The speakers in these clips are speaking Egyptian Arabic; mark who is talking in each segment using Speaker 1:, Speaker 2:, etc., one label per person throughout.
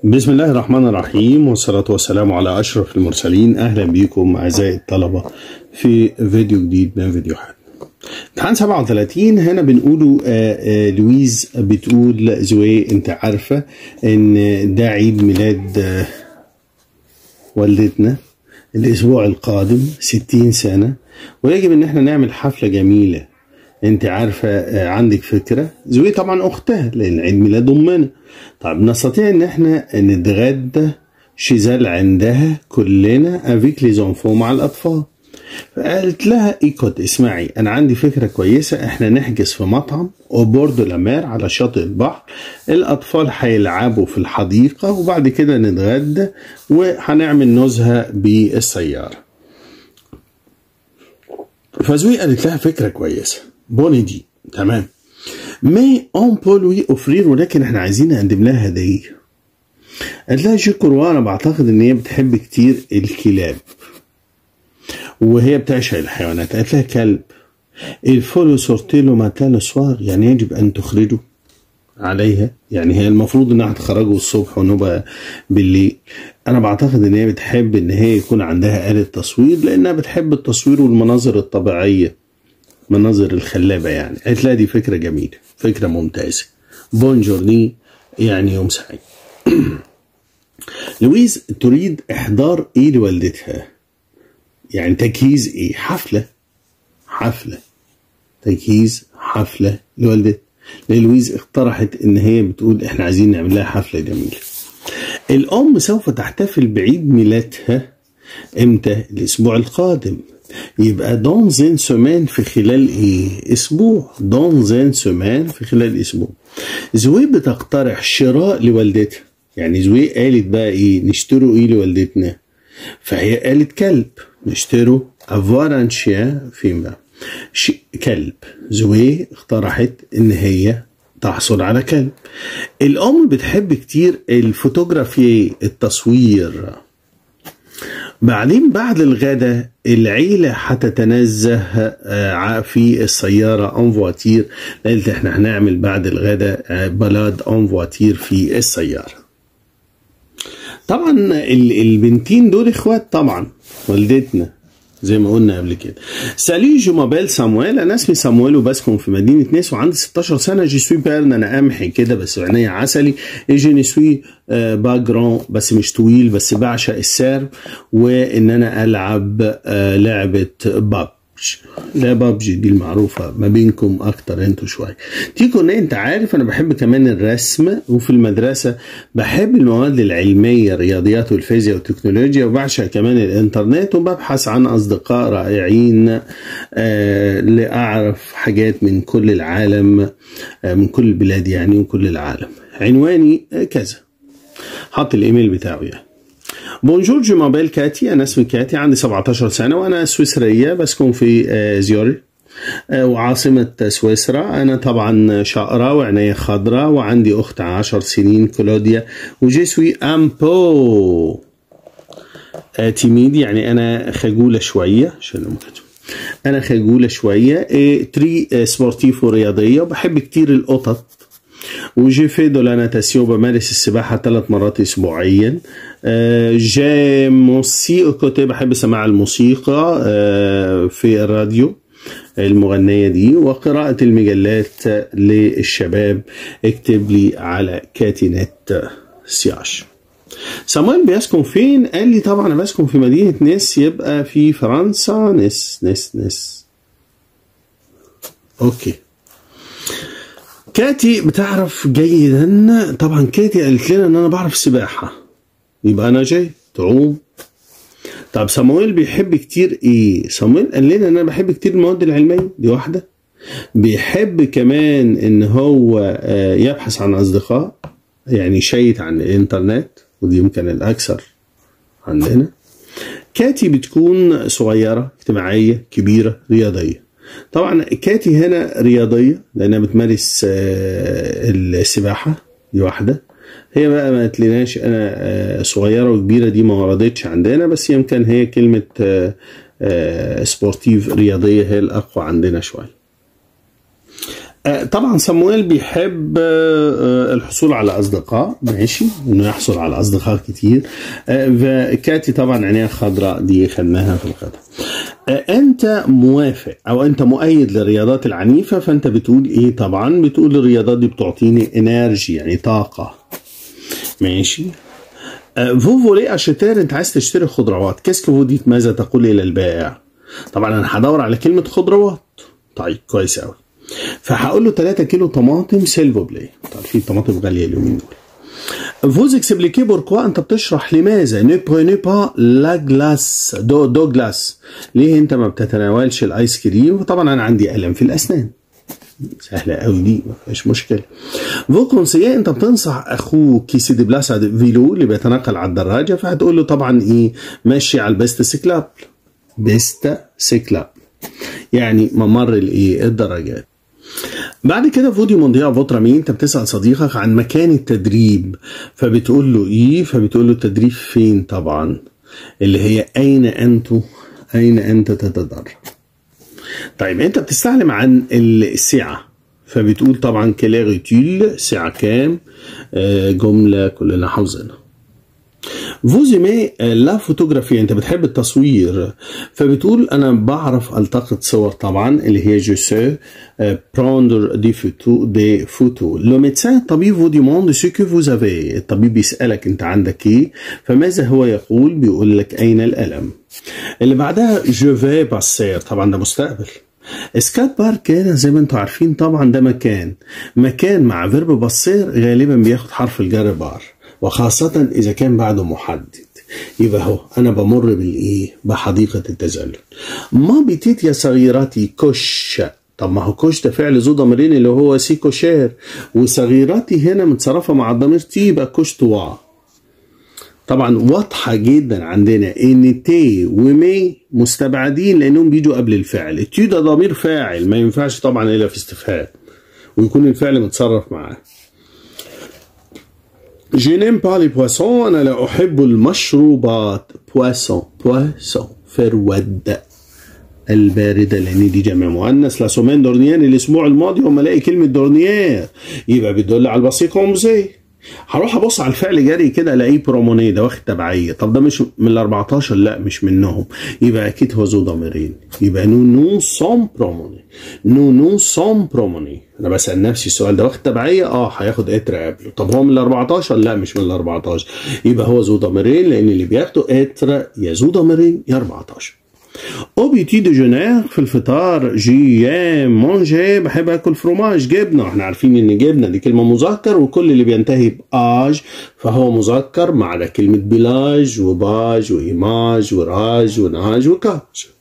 Speaker 1: بسم الله الرحمن الرحيم والصلاة والسلام على أشرف المرسلين أهلا بكم أعزائي الطلبة في فيديو جديد من فيديوهات امتحان 37 هنا بنقوله آه، آه، لويز بتقول زوي انت عارفة ان ده عيد ميلاد آه، والدتنا الاسبوع القادم 60 سنة ويجب ان احنا نعمل حفلة جميلة انت عارفة آه، عندك فكرة زوي طبعا اختها لان عيد ميلاد امنا طب نستطيع ان احنا نتغدى شيزال عندها كلنا افيك لي زونفو مع الاطفال فقالت لها ايكوت اسمعي انا عندي فكره كويسه احنا نحجز في مطعم اوبوردو لامير على شاطئ البحر الاطفال هيلعبوا في الحديقه وبعد كده نتغدى وهنعمل نزهه بالسياره فزوي قالت لها فكره كويسه بوني دي تمام مي اون بولوي اوفرير ولكن احنا عايزين نقدم لها هديه قالت لها جو كروا انا بعتقد ان هي بتحب كتير الكلاب وهي بتعشق الحيوانات قالت لها كلب الفولو سورتيلو ماتان سوار يعني يجب ان تخرجه عليها يعني هي المفروض انها تخرجه الصبح ونبقى بالليل انا بعتقد ان هي بتحب ان هي يكون عندها آلة تصوير لانها بتحب التصوير والمناظر الطبيعية مناظر الخلابة يعني قالت لها دي فكرة جميلة فكرة ممتازة بونجورني يعني يوم سعيد لويز تريد احضار ايه لوالدتها يعني تجهيز ايه حفلة حفلة تجهيز حفلة لوالدتها لأن لويز اقترحت ان هي بتقول احنا عايزين نعمل لها حفلة جميلة الام سوف تحتفل بعيد ميلادها امتى الاسبوع القادم يبقى دون زين سومان في خلال ايه اسبوع دون زين سومان في خلال اسبوع زوي بتقترح شراء لوالدتها يعني زوي قالت بقى ايه نشتروا ايه لوالدتنا فهي قالت كلب نشتروا افوار ان شيان فيما ش... كلب زوي اقترحت ان هي تحصل على كلب الام بتحب كتير الفوتوغرافي التصوير بعدين بعد الغداء العيلة هتتنزه آه، في السيارة اون فواتير قالت احنا هنعمل بعد الغداء آه، بلاد اون فواتير في السيارة طبعا ال- البنتين دول اخوات طبعا والدتنا زي ما قلنا قبل كده سالي جو مابيل سامويل انا اسمي سامويل وبسكن في مدينه نيس وعندي 16 سنه جي سوي بيرن انا قمحي كده بس عينيا عسلي اي جي نسوي آه، با جران بس مش طويل بس بعشق السيرف وان انا العب آه، لعبه بابج لا بابجي دي المعروفة ما بينكم أكتر انتوا شوية تيكو ان انت عارف انا بحب كمان الرسم وفي المدرسة بحب المواد العلمية الرياضيات والفيزياء والتكنولوجيا وبعشق كمان الانترنت وببحث عن اصدقاء رائعين آه لأعرف حاجات من كل العالم آه من كل البلاد يعني من كل العالم عنواني آه كذا حط الايميل بتاعه يعني بونجور جو مابيل كاتي انا اسمي كاتي عندي 17 سنه وانا سويسريه بسكن في آه، زيوري آه، وعاصمة سويسرا أنا طبعا شقرة وعينيا خضراء وعندي أخت عشر سنين كلوديا وجيسوي أمبو آه، تيميد يعني أنا خجولة شوية عشان لما كتب. أنا خجولة شوية إيه، تري آه، سبورتيف ورياضية وبحب كتير القطط وجي في دو لا ناتاسيون بمارس السباحة ثلاث مرات أسبوعيا آه، جي موسيقى كنت بحب سماع الموسيقى آه، في الراديو المغنية دي وقراءة المجلات للشباب اكتب لي على كاتينات سياش سامويل بيسكن فين؟ قال لي طبعا انا بسكن في مدينة نيس يبقى في فرنسا نيس نيس نيس اوكي كاتي بتعرف جيدا طبعا كاتي قالت لنا ان انا بعرف السباحة يبقى انا جاي تعوم طب صامويل بيحب كتير ايه صامويل قال لنا ان انا بحب كتير المواد العلمية دي واحدة بيحب كمان ان هو آه، يبحث عن اصدقاء يعني يشيت عن الانترنت ودي يمكن الاكثر عندنا كاتي بتكون صغيرة اجتماعية كبيرة رياضية طبعا كاتي هنا رياضية لأنها بتمارس آه، السباحة دي واحدة هي بقى ما قالتلناش أنا آه، صغيرة وكبيرة دي ما وردتش عندنا بس يمكن هي كلمة آه، آه، سبورتيف رياضية هي الأقوى عندنا شوية آه، طبعا صمويل بيحب آه، آه، الحصول على اصدقاء ماشي انه يحصل على اصدقاء كتير آه، فكاتي طبعا عينيها خضراء دي خدناها في الخطأ آه، انت موافق او انت مؤيد للرياضات العنيفه فانت بتقول ايه طبعا بتقول الرياضات دي بتعطيني انرجي يعني طاقه ماشي فو فولي اشتير انت عايز تشتري خضروات كيسك فو ديت ماذا تقول الى البائع طبعا انا هدور على كلمه خضروات طيب كويس قوي فهقول له 3 كيلو طماطم سيلفو بلاي طيب في طماطم غاليه اليومين دول فوز اكسبليكي بوركوا انت بتشرح لماذا نو بروني با لا جلاس دو دو جلاس ليه انت ما بتتناولش الايس كريم وطبعا انا عندي الم في الاسنان سهلة قوي دي ما فيهاش مشكلة. فو كونسيي انت بتنصح اخوك كي سي دي بلاس فيلو اللي بيتنقل على الدراجة فهتقول له طبعا ايه ماشي على البيست سيكلاب. بيست سيكلاب. يعني ممر الايه الدراجات. بعد كده فودي مونديا فوترا مين انت بتسال صديقك عن مكان التدريب فبتقول له ايه فبتقول له التدريب فين طبعا اللي هي اين انتم اين انت تتدرب طيب انت بتستعلم عن السعه فبتقول طبعا كلاغيتيل ساعه كام آه، جمله كلنا حافظينها فوز ايمي لا فوتوغرافي انت بتحب التصوير فبتقول انا بعرف التقط صور طبعا اللي هي جو سو بروندر دي فوتو دي فوتو لو ميدسان الطبيب فو ديموند سو كو فوز افي الطبيب بيسالك انت عندك ايه فماذا هو يقول بيقول لك اين الالم اللي بعدها جو في باسير طبعا ده مستقبل سكات بارك هنا زي ما انتم عارفين طبعا ده مكان مكان مع فيرب بصير غالبا بياخد حرف الجر بار وخاصة إذا كان بعده محدد يبقى هو أنا بمر بالإيه بحديقة التزلج ما بتيت يا صغيراتي كش طب ما هو كش ده فعل ذو ضميرين اللي هو سي كوشير وصغيراتي هنا متصرفة مع الضمير تي يبقى كش توا طبعا واضحة جدا عندنا ان تي ومي مستبعدين لانهم بيجوا قبل الفعل تي ده ضمير فاعل ما ينفعش طبعا الا في استفهام ويكون الفعل متصرف معاه Je n'aime pas les poissons أنا لا أحب المشروبات poisson poisson فرود الباردة لأن دي جمع مؤنث لا سومين دورنيان الأسبوع الماضي هم الاقي كلمة دورنيير يبقى بتدل على البسيط كومزي هروح ابص على الفعل جري كده الاقيه بروموني ده واخد تبعيه طب ده مش من ال 14 لا مش منهم يبقى اكيد هو ذو ضميرين يبقى نو نو سون بروموني نو نو سون بروموني انا بسال نفسي السؤال ده واخد تبعيه اه هياخد اتر قبله طب هو من ال 14 لا مش من ال 14 يبقى هو ذو ضميرين لان اللي بياخدوا اتر يا ذو ضميرين يا 14 او بيتي ديجونير في الفطار جي مونجي بحب اكل فروماج جبنه احنا عارفين ان جبنه دي كلمه مذكر وكل اللي بينتهي باج فهو مذكر ما عدا كلمه بلاج وباج وايماج وراج ونهاج وكاج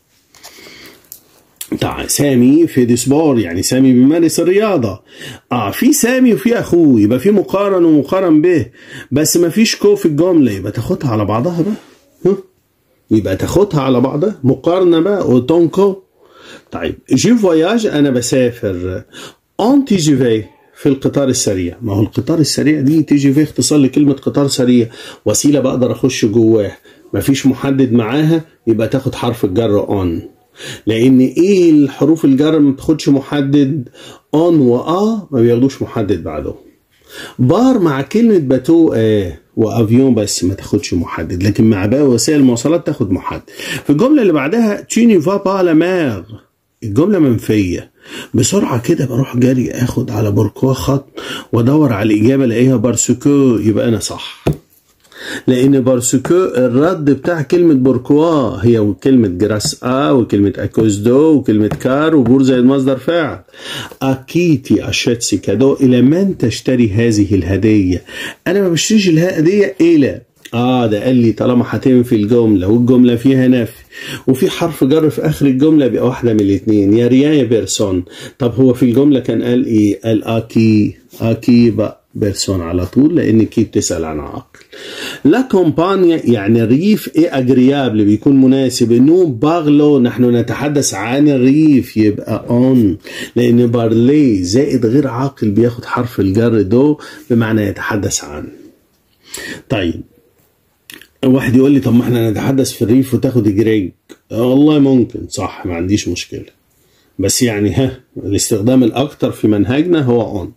Speaker 1: بتاع سامي في دي سبور يعني سامي بيمارس الرياضة اه في سامي وفي اخوه يبقى في مقارن ومقارن به بس ما فيش كو في الجملة يبقى تاخدها على بعضها بقى ها؟ يبقى تاخدها على بعضها مقارنة بقى اوتونكو طيب جي فواياج انا بسافر اون تي جي في في القطار السريع ما هو القطار السريع دي تي جي في اختصار لكلمة قطار سريع وسيلة بقدر اخش جواه مفيش محدد معاها يبقى تاخد حرف الجر اون لان ايه الحروف الجر ما بتاخدش محدد اون واه ما بياخدوش محدد بعدهم بار مع كلمة باتو اه وافيون بس ما تاخدش محدد لكن مع باقي وسائل المواصلات تاخد محدد في الجملة اللي بعدها تشيني فا با لا مير الجملة منفية بسرعة كده بروح جري اخد على بوركوا خط وادور على الإجابة الاقيها بارسكو يبقى أنا صح لان بارسكو الرد بتاع كلمة بوركوا هي كلمة جراس ا وكلمة اكوز دو وكلمة كار وبور زي المصدر فاعل اكيتي اشيتسي كادو الى من تشتري هذه الهدية انا ما بشتريش الهدية الى اه ده قال لي طالما هتنفي الجملة والجملة فيها نفي وفي حرف جر في اخر الجملة بيبقى واحدة من الاثنين يا ريا يا بيرسون طب هو في الجملة كان قال ايه قال اكي اكي بقى بيرسون على طول لان كي بتسال عن عقل لا كومبانيا يعني الريف ايه اجريابل بيكون مناسب نو باغلو نحن نتحدث عن الريف يبقى اون لان بارلي زائد غير عاقل بياخد حرف الجر دو بمعنى يتحدث عن طيب واحد يقول لي طب ما احنا نتحدث في الريف وتاخد جريج والله ممكن صح ما عنديش مشكله بس يعني ها الاستخدام الأكتر في منهجنا هو اون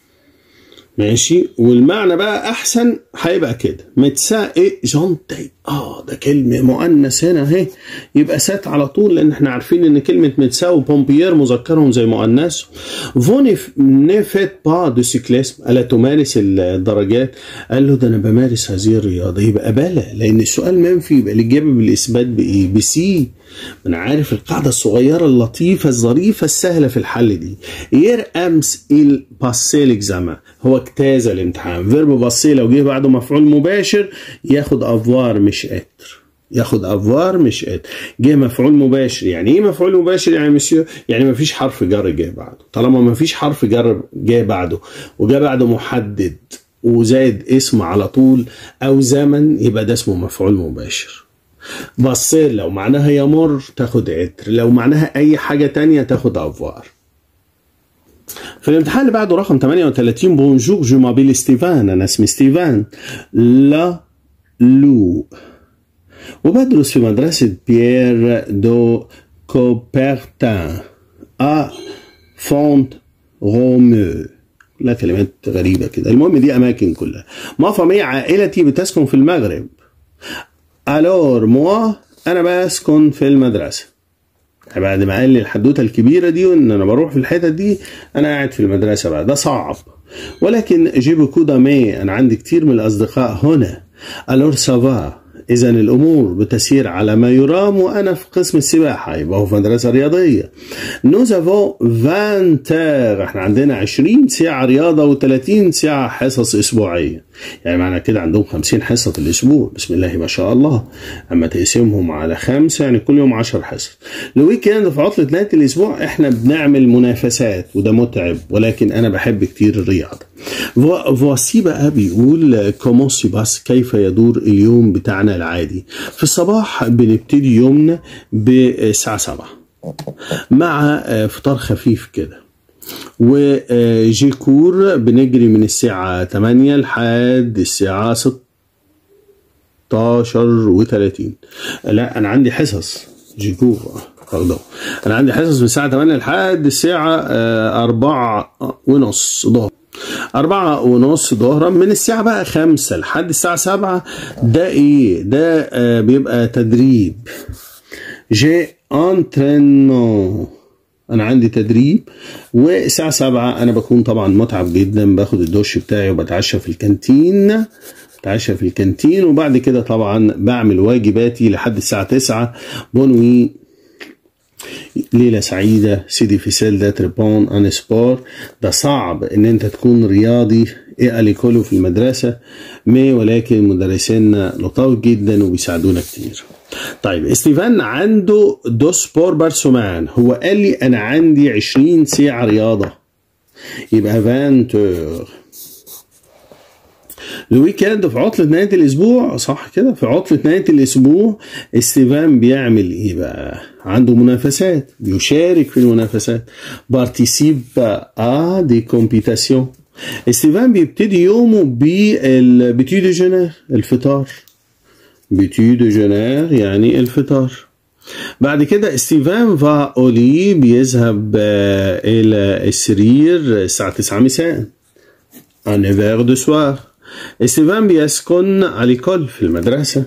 Speaker 1: ماشي والمعنى بقى احسن هيبقى كده متسا ايه جونتي اه ده كلمه مؤنث هنا اهي يبقى سات على طول لان احنا عارفين ان كلمه متسا وبومبيير مذكرهم زي مؤنث فوني نيفيت با دو سيكليسم الا تمارس الدرجات قال له ده انا بمارس هذه الرياضه يبقى بلا لان السؤال منفي يبقى الاجابه بالاثبات بايه بسي انا عارف القاعده الصغيره اللطيفه الظريفه السهله في الحل دي ير امس il passé l'examen هو اجتاز الامتحان فيرب باسي لو جه بعده مفعول مباشر ياخد افوار مش اتر ياخد افوار مش اتر جه مفعول مباشر يعني ايه مفعول مباشر يعني مسيو يعني ما فيش حرف جر جه بعده طالما ما فيش حرف جر جه بعده وجه بعده محدد وزائد اسم على طول او زمن يبقى ده اسمه مفعول مباشر بصير لو معناها يمر تاخد عطر لو معناها اي حاجة تانية تاخد افوار في الامتحان اللي بعده رقم 38 بونجور جو مابيل ستيفان انا اسمي ستيفان لا لو وبدرس في مدرسة بيير دو كوبرتان ا فونت رومو لا كلمات غريبة كده المهم دي أماكن كلها مافامي عائلتي بتسكن في المغرب الور موا انا بسكن في المدرسه بعد ما قال لي الحدوته الكبيره دي وان انا بروح في الحتت دي انا قاعد في المدرسه بقى ده صعب ولكن جيب كودا مي انا عندي كتير من الاصدقاء هنا الور سافا اذا الامور بتسير على ما يرام وانا في قسم السباحه يبقى هو في مدرسه رياضيه نوز افو 20 احنا عندنا 20 ساعه رياضه و30 ساعه حصص اسبوعيه يعني معنى كده عندهم 50 حصه في الاسبوع بسم الله ما شاء الله اما تقسمهم على خمسه يعني كل يوم 10 حصص الويك اند في عطله نهايه الاسبوع احنا بنعمل منافسات وده متعب ولكن انا بحب كتير الرياضه فواسي بقى بيقول كومون سي باس كيف يدور اليوم بتاعنا العادي في الصباح بنبتدي يومنا بالساعه 7 مع فطار خفيف كده وجيكور بنجري من الساعة 8 لحد الساعة 16 و30 لا أنا عندي حصص جيكور برضه أنا عندي حصص من الساعة 8 لحد الساعة 4 ونص ظهر أربعة ونص ظهرا من الساعة بقى خمسة لحد الساعة سبعة ده إيه؟ ده آه بيبقى تدريب جي انترينمون انا عندي تدريب والساعه 7 انا بكون طبعا متعب جدا باخد الدش بتاعي وبتعشى في الكانتين بتعشى في الكانتين وبعد كده طبعا بعمل واجباتي لحد الساعه 9 بنوي ليلة سعيدة سيدي فيسيل ده تريبون ان سبور ده صعب ان انت تكون رياضي ايه اليكولو في المدرسة مي ولكن مدرسينا لطاف جدا وبيساعدونا كتير طيب استيفان عنده دو سبور بارسومان هو قال لي انا عندي 20 ساعة رياضة يبقى 20 تور الويكند في عطلة نهاية الأسبوع صح كده في عطلة نهاية الأسبوع استيفان بيعمل إيه بقى؟ عنده منافسات بيشارك في المنافسات بارتيسيب ا دي كومبيتاسيون استيفان بيبتدي يومه بالبيتي دو جونير الفطار بيتي دو جونير يعني الفطار بعد كده ستيفان فا اولي بيذهب الى السرير الساعة 9 مساء ان هيفير دو سوار ستيفان بيسكن على الكل في المدرسة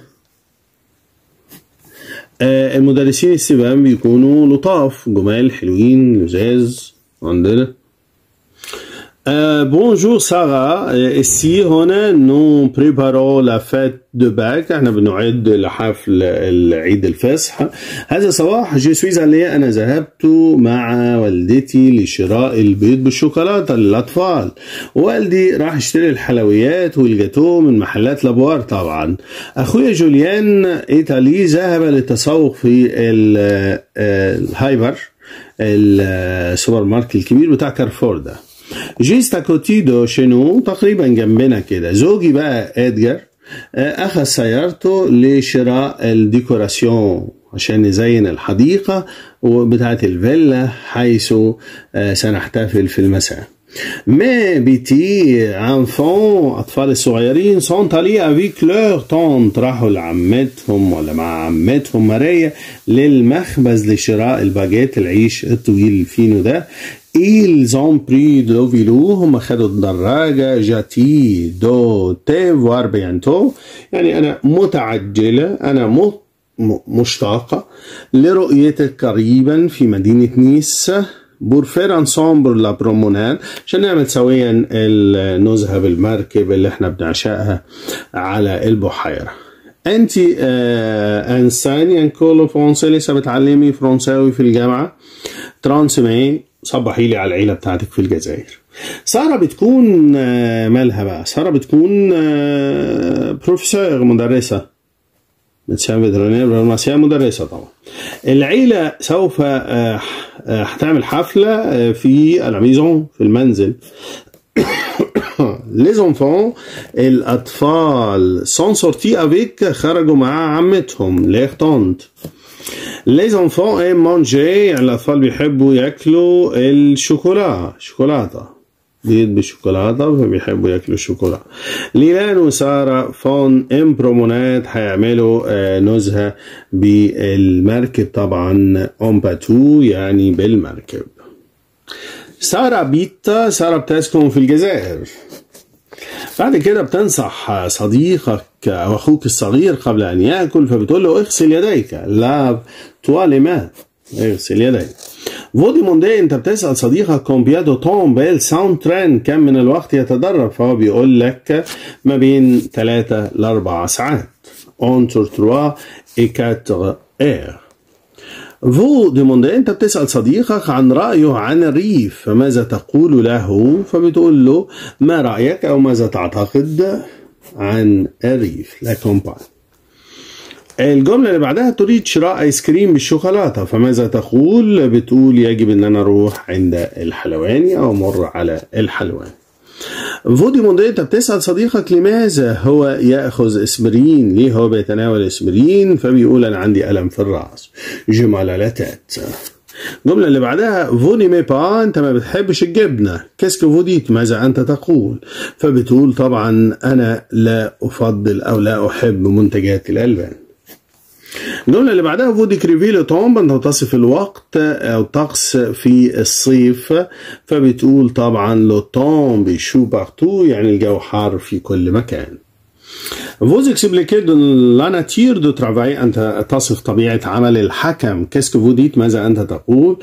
Speaker 1: المدرسين ستيفان بيكونوا لطاف جمال حلوين لزاز عندنا بونجور سارة ici هنا نو بريبارو لا فيت دو باك احنا بنعد لحفل العيد الفصح هذا صباح جو سويز عليه انا ذهبت مع والدتي لشراء البيض بالشوكولاته للاطفال والدي راح يشتري الحلويات والجاتو من محلات لابوار طبعا اخويا جوليان ايطالي ذهب للتسوق في الهايبر السوبر ماركت الكبير بتاع كارفور ده جيست كوتي دو شنو تقريبا جنبنا كده زوجي بقى ادجر اخذ سيارته لشراء الديكوراسيون عشان نزين الحديقة بتاعة الفيلا حيث سنحتفل في المساء Mais بيتي enfants أطفال الصغيرين sont allés avec leur tante راحوا لعمتهم ولا مع عمتهم ماريا للمخبز لشراء الباجيت العيش الطويل الفينو ده Ils ont pris le vélo هم خدوا الدراجة جاتي دو تي فوار بيانتو يعني أنا متعجلة أنا م- م- مشتاقة لرؤيتك قريبا في مدينة نيس بور فير انسامبل لا بروموناد عشان نعمل سويا النزهة بالمركب اللي احنا بنعشقها على البحيرة انت آه انسان ينكولو فرنسي لسه بتعلمي فرنساوي في الجامعة ترانسمي صبحي لي على العيلة بتاعتك في الجزائر سارة بتكون آه مالها بقى سارة بتكون آه بروفيسور مدرسة ميدسان فيترينير فارماسيان مدرسة طبعا العيلة سوف آه، آه، هتعمل حفلة آه، في الميزون في المنزل les enfants الأطفال sont sortis avec خرجوا مع عمتهم les tantes les enfants aiment manger يعني الأطفال بيحبوا ياكلوا الشوكولا شوكولاتة بيض بالشوكولاتة فبيحبوا ياكلوا الشوكولاتة ليلان وسارة فون ام برومونات هيعملوا آه، نزهة بالمركب طبعا اون باتو يعني بالمركب سارة بيتا سارة بتسكن في الجزائر بعد كده بتنصح صديقك او اخوك الصغير قبل ان ياكل فبتقول له اغسل يديك لاف توالي ماء اغسل يديك فودي موندي انت بتسال صديقك كومبيا دو تون بيل ساوند ترين كم من الوقت يتدرب فهو بيقول لك ما بين 3 ل 4 ساعات entre 3 et 4 heures فو ديموندي انت بتسأل صديقك عن رأيه عن الريف فماذا تقول له فبتقول له ما رأيك أو ماذا تعتقد عن الريف لا كومباين الجملة اللي بعدها تريد شراء ايس كريم بالشوكولاتة فماذا تقول بتقول يجب ان انا اروح عند الحلواني او امر على الحلواني فودي موندي انت بتسأل صديقك لماذا هو يأخذ اسبرين ليه هو بيتناول اسبرين فبيقول انا عندي ألم في الرأس جمالاتات الجملة اللي بعدها فوني مي با انت ما بتحبش الجبنة كاسكو فوديت ماذا انت تقول فبتقول طبعا انا لا افضل او لا احب منتجات الالبان الجملة اللي بعدها فودي كريفيلو تومب انت تصف الوقت او الطقس في الصيف فبتقول طبعا لو تومب بيشو بارتو يعني الجو حار في كل مكان Vous expliquez de la nature de travail أنت تصف طبيعة عمل الحكم كيسكو vous dites ماذا أنت تقول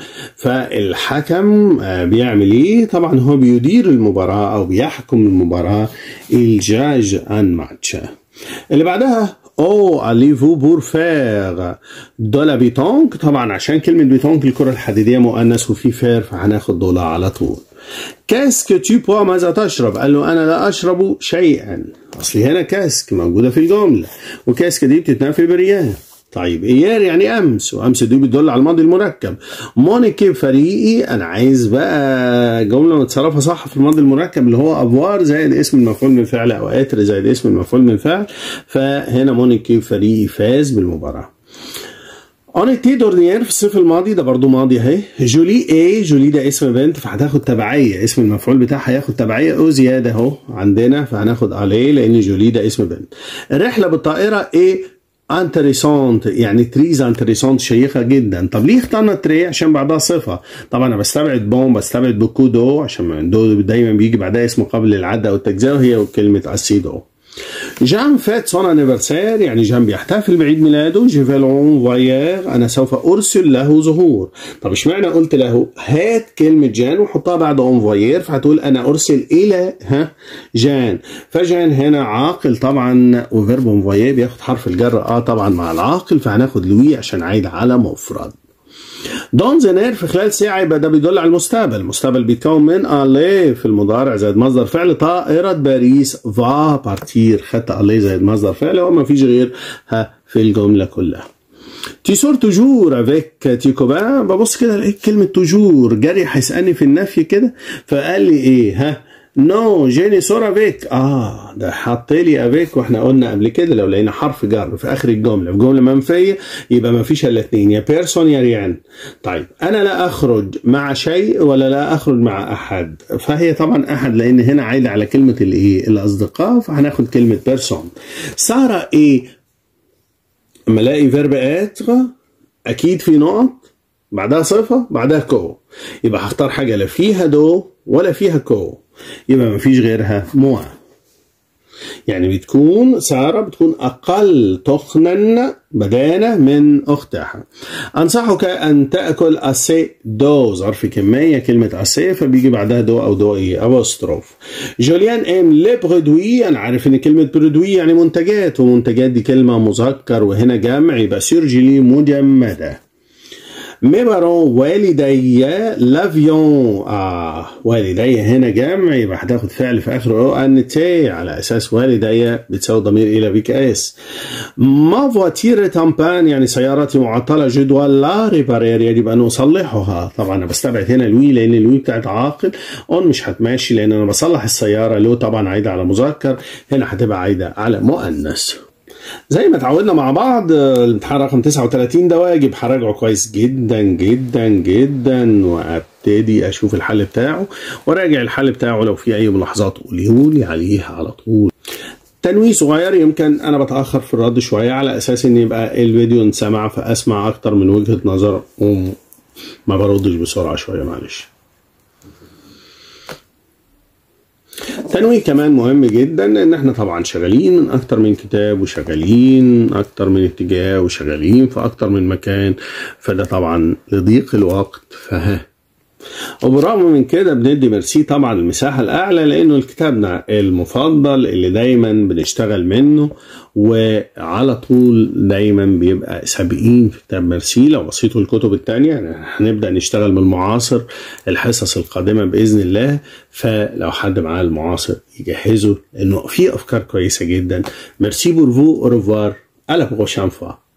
Speaker 1: فالحكم آه، بيعمل إيه طبعا هو بيدير المباراة أو بيحكم المباراة الجاج ان ماتش اللي بعدها او allez-vous pour faire de la pétanque طبعا عشان كلمة بيتونك الكرة الحديدية مؤنث وفي فير فهناخد دول على طول كاسك tu bois ماذا تشرب؟ قال له أنا لا أشرب شيئا أصلي هنا كاسك موجودة في الجملة وكاسك دي بتتنافي بريان طيب ايار يعني امس وامس دي بتدل على الماضي المركب مونيكي فريقي انا عايز بقى جمله متصرفه صح في الماضي المركب اللي هو افوار زائد اسم المفعول من الفعل او اتر زائد اسم المفعول من الفعل فهنا مونيكي فريقي فاز بالمباراه اونيتي دورنيير في الصيف الماضي ده برضو ماضي اهي جولي ايه جولي ده اسم بنت فهتاخد تبعيه اسم المفعول بتاعها هياخد تبعيه او زياده اهو عندنا فهناخد عليه لان جولي ده اسم بنت الرحله بالطائره ايه انتريسونت يعني تريز انتريسونت شيقه جدا طب ليه اخترنا تري عشان بعدها صفه طبعا انا بستبعد بون بستبعد بكودو عشان دو دايما بيجي بعدها اسم قبل العد او التجزئه وهي كلمه اسيدو جان فات سون انيفرسير يعني جان بيحتفل بعيد ميلاده جيفالون فايير انا سوف ارسل له زهور طب اشمعنى قلت له هات كلمه جان وحطها بعد اون فايير فهتقول انا ارسل الى ها جان فجان هنا عاقل طبعا وفيرب اون فايير بياخد حرف الجر اه طبعا مع العاقل فهناخد لوي عشان عايد على مفرد دون زينير في خلال ساعة يبقى ده بيدل على المستقبل، المستقبل بيتكون من ألي في المضارع زائد مصدر فعل طائرة باريس فا بارتير خدت ألي زائد مصدر فعل وما فيش غير ها في الجملة كلها. تي سور توجور افيك تي كوبان ببص كده لقيت كلمة توجور جري هيسألني في النفي كده فقال لي ايه ها نو جيني سور افيك اه ده حط لي افيك واحنا قلنا قبل كده لو لقينا حرف جر في اخر الجمله في جمله منفيه يبقى ما فيش الا اثنين يا بيرسون يا ريان طيب انا لا اخرج مع شيء ولا لا اخرج مع احد فهي طبعا احد لان هنا عايده على كلمه الايه الاصدقاء فهناخد كلمه بيرسون ساره ايه اما الاقي فيرب اتر اكيد في نقط بعدها صفة بعدها كو يبقى هختار حاجة لا فيها دو ولا فيها كو يبقى مفيش غيرها موا يعني بتكون سارة بتكون أقل تخنا بدانة من أختها أنصحك أن تأكل أسي دو ظرف كمية كلمة أسي فبيجي بعدها دو أو دو إيه أبوستروف جوليان إم لي برودوي أنا عارف إن كلمة برودوي يعني منتجات ومنتجات دي كلمة مذكر وهنا جمع يبقى سيرجلي مجمدة مي بارون والدي لافيون اه والدي هنا جمع يبقى هتاخد فعل في اخره او ان تي على اساس والدي بتساوي ضمير الى بيك اس ما فواتير تامبان يعني سيارتي معطله جدوى لا ريبارير يجب ان اصلحها طبعا انا بستبعد هنا الوي لان الوي بتاعت عاقل اون مش هتماشي لان انا بصلح السياره لو طبعا عايده على مذكر هنا هتبقى عايده على مؤنث زي ما اتعودنا مع بعض الامتحان رقم 39 ده واجب هراجعه كويس جدا جدا جدا وابتدي اشوف الحل بتاعه وراجع الحل بتاعه لو في اي ملاحظات قوليهولي عليه على طول تنويه صغير يمكن انا بتاخر في الرد شويه على اساس ان يبقى الفيديو انسمع فاسمع اكتر من وجهه نظر وما بردش بسرعه شويه معلش تنويه كمان مهم جدا ان احنا طبعا شغالين من اكتر من كتاب وشغالين اكتر من اتجاه وشغالين في اكتر من مكان فده طبعا لضيق الوقت فها وبالرغم من كده بندي ميرسي طبعا المساحة الأعلى لأنه كتابنا المفضل اللي دايما بنشتغل منه وعلى طول دايما بيبقى سابقين في كتاب ميرسي لو بصيتوا الكتب التانية هنبدأ نشتغل بالمعاصر الحصص القادمة بإذن الله فلو حد معاه المعاصر يجهزه لأنه في أفكار كويسة جدا ميرسي بورفو أوروفوار ألا بروشان فوا